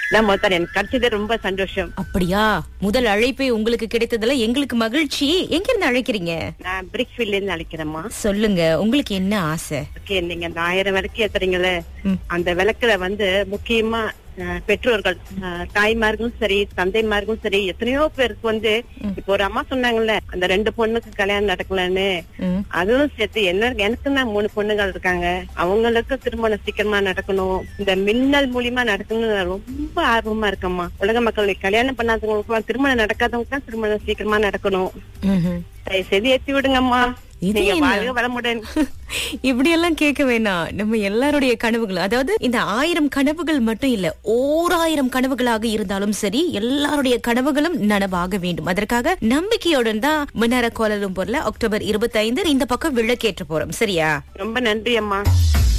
நான் முதல்ல எனக்கு கிடைச்சது ரொம்ப சந்தோஷம் அப்படியா முதல் அழைப்பே உங்களுக்கு கிடைத்ததுல எங்களுக்கு மகிழ்ச்சி எங்க இருந்து அழைக்கிறீங்க நான் பிரிக்ஸ்ஃபீல்ட்ல இருந்து அழைக்கிறேம்மா சொல்லுங்க உங்களுக்கு என்ன ஆசை ஓகே நீங்க அந்த ஆயிரம் விளக்கு ஏத்துறீங்களே அந்த விளக்குல வந்து முக்கியமா அஹ், பெற்றோர்கள் அஹ், தாய்மார்களும் சரி தந்தைமார்களும் சரி எத்தனையோ பேருக்கு வந்து இப்போ ஒரு அம்மா சொன்னாங்கல்ல அந்த ரெண்டு பொண்ணுக்கு கல்யாணம் நடக்கலன்னு ம். அதுவும் சேர்த்து என்ன எனக்கு தான் மூணு பொண்ணுகள் இருக்காங்க அவங்களுக்கு திருமணம் சீக்கிரமா நடக்கணும் இந்த மின்னல் மூலியமா நடக்கணும்னு ரொம்ப ஆர்வமா இருக்கம்மா உலக மக்கள் கல்யாணம் பண்ணாதவங்களுக்கு திருமணம் நடக்காதவங்களுக்கு தான் திருமணம் சீக்கிரமா நடக்கணும் ம்ஹும். தயவு செய்து ஏத்தி விடுங்கம்மா இது நீங்க என்ன? வாழ்க வளமுடன் இப்படி எல்லாம் கேட்க வேணாம் நம்ம எல்லாருடைய கனவுகள் அதாவது இந்த ஆயிரம் கனவுகள் மட்டும் இல்ல ஓராயிரம் கனவுகளாக இருந்தாலும் சரி எல்லாருடைய கனவுகளும் நனவாக வேண்டும் அதற்காக நம்பிக்கையுடன் தான் மன்னார கோலலும்பூர்ல அக்டோபர் இருபத்தி ஐந்து இந்த பக்கம் விளக்கேற்ற போறோம் சரியா ரொம்ப நன்றி அம்மா